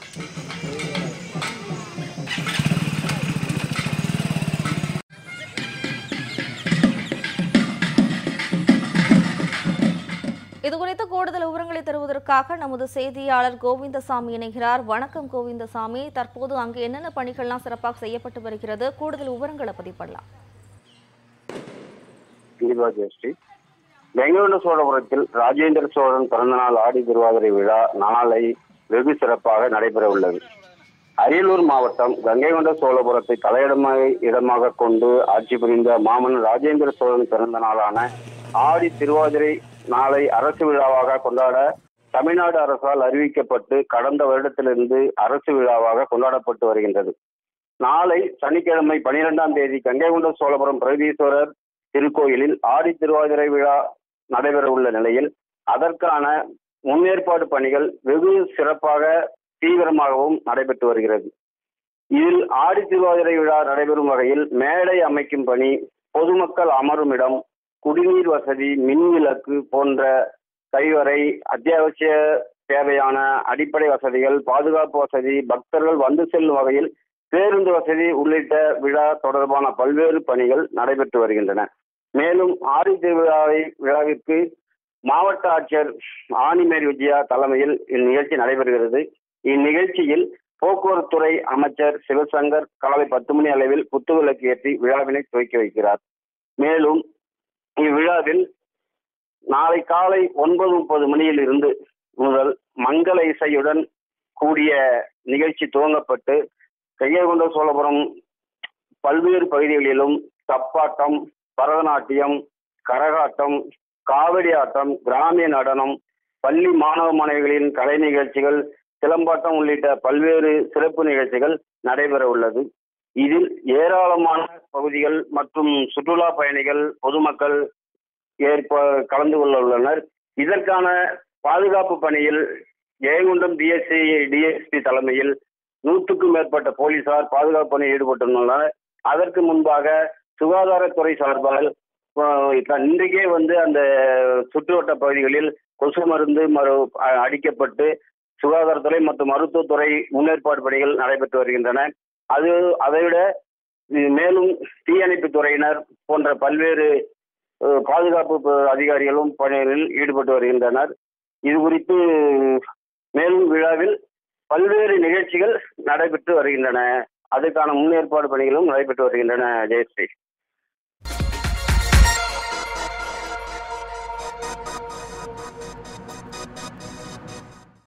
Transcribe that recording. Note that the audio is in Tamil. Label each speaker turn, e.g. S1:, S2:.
S1: இதுகுறித்து கூடுதல் விவரங்களை தருவதற்காக நமது செய்தியாளர் கோவிந்தசாமி இணைகிறார் வணக்கம் கோவிந்தசாமி தற்போது அங்கு என்னென்ன பணிகள்லாம் சிறப்பாக செய்யப்பட்டு வருகிறது கூடுதல் விவரங்களை பதிவு பண்ணலாம்
S2: கண்டிப்பா ஜெயஸ்ரீ பெங்களூரு சோழபுரத்தில் ராஜேந்திர சோழன் பிறந்தநாள் ஆடி திருவாதிரை விழா நாளை வெகு சிறப்பாக நடைபெற உள்ளது அரியலூர் மாவட்டம் கங்கை கொண்ட சோழபுரத்தை தலையிடமாக இடமாக கொண்டு ஆட்சி புரிந்த மாமன் ராஜேந்திர சோழன் பிறந்த நாளான ஆடி திருவாதிரை நாளை அரசு விழாவாக கொண்டாட தமிழ்நாடு அரசால் அறிவிக்கப்பட்டு கடந்த வருடத்திலிருந்து அரசு விழாவாக கொண்டாடப்பட்டு வருகின்றது நாளை சனிக்கிழமை பனிரெண்டாம் தேதி கங்கை கொண்ட சோழபுரம் பிரகதீஸ்வரர் திருக்கோயிலில் ஆடி திருவாதிரை விழா நடைபெற உள்ள நிலையில் அதற்கான முன்னேற்பாடு பணிகள் வெகு சிறப்பாக தீவிரமாகவும் நடைபெற்று வருகிறது இதில் ஆடி திருவாதிரை விழா நடைபெறும் வகையில் மேடை அமைக்கும் பணி பொதுமக்கள் அமரும் இடம் குடிநீர் வசதி மின் விளக்கு போன்ற கைவரை அத்தியாவசிய தேவையான அடிப்படை வசதிகள் பாதுகாப்பு வசதி பக்தர்கள் வந்து செல்லும் வகையில் பேருந்து வசதி உள்ளிட்ட விழா தொடர்பான பல்வேறு பணிகள் நடைபெற்று வருகின்றன மேலும் ஆடி திருவிழாவை விழாவிற்கு மாவட்ட ஆட்சியர் ஆனிமேரி விஜயா தலைமையில் இந்நிகழ்ச்சி நடைபெறுகிறது இந்நிகழ்ச்சியில் போக்குவரத்துறை அமைச்சர் சிவசங்கர் காலை பத்து மணி அளவில் குத்துவிளக்கு ஏற்றி விழாவினை துவக்கி வைக்கிறார் மேலும் இவ்விழாவில் நாளை காலை ஒன்பது முப்பது மணியில் இருந்து முதல் மங்கள இசையுடன் கூடிய நிகழ்ச்சி துவங்கப்பட்டு கையகொண்ட சோழபுரம் பல்வேறு பகுதிகளிலும் தப்பாட்டம் பரதநாட்டியம் கரகாட்டம் காவடி ஆட்டம் கிராமிய நடனம் பள்ளி மாணவ மாணவிகளின் கலை நிகழ்ச்சிகள் சிலம்பாட்டம் உள்ளிட்ட பல்வேறு சிறப்பு நிகழ்ச்சிகள் நடைபெற உள்ளது இதில் ஏராளமான பகுதிகள் மற்றும் சுற்றுலா பயணிகள் பொதுமக்கள் ஏற்ப கலந்து கொள்ள உள்ளனர் இதற்கான பாதுகாப்பு பணியில் ஜெயகுண்டம் டிஎஸ்சி டிஎஸ்பி தலைமையில் நூற்றுக்கும் மேற்பட்ட போலீசார் பாதுகாப்பு பணியில் ஈடுபட்டுள்ளனர் அதற்கு முன்பாக சுகாதாரத்துறை சார்பால் அஹ், இன்றைக்கே வந்து அந்த சுற்றுவட்ட பகுதிகளில் கொசு மருந்து மறு அ- அடிக்கப்பட்டு சுகாதாரத்துறை மற்றும் மருத்துவத்துறை முன்னேற்பாடு பணிகள் நடைபெற்று வருகின்றன அது அதைவிட உம், மேலும் தீயணைப்பு துறையினர் போன்ற பல்வேறு அஹ், பாதுகாப்பு ப- அதிகாரிகளும் பணிகளில் ஈடுபட்டு வருகின்றனர் இது குறித்து மேலும் விழாவில் பல்வேறு நிகழ்ச்சிகள் நடைபெற்று வருகின்றன அதுக்கான முன்னேற்பாடு பணிகளும் நடைபெற்று வருகின்றன ஜெயஸ்ரீ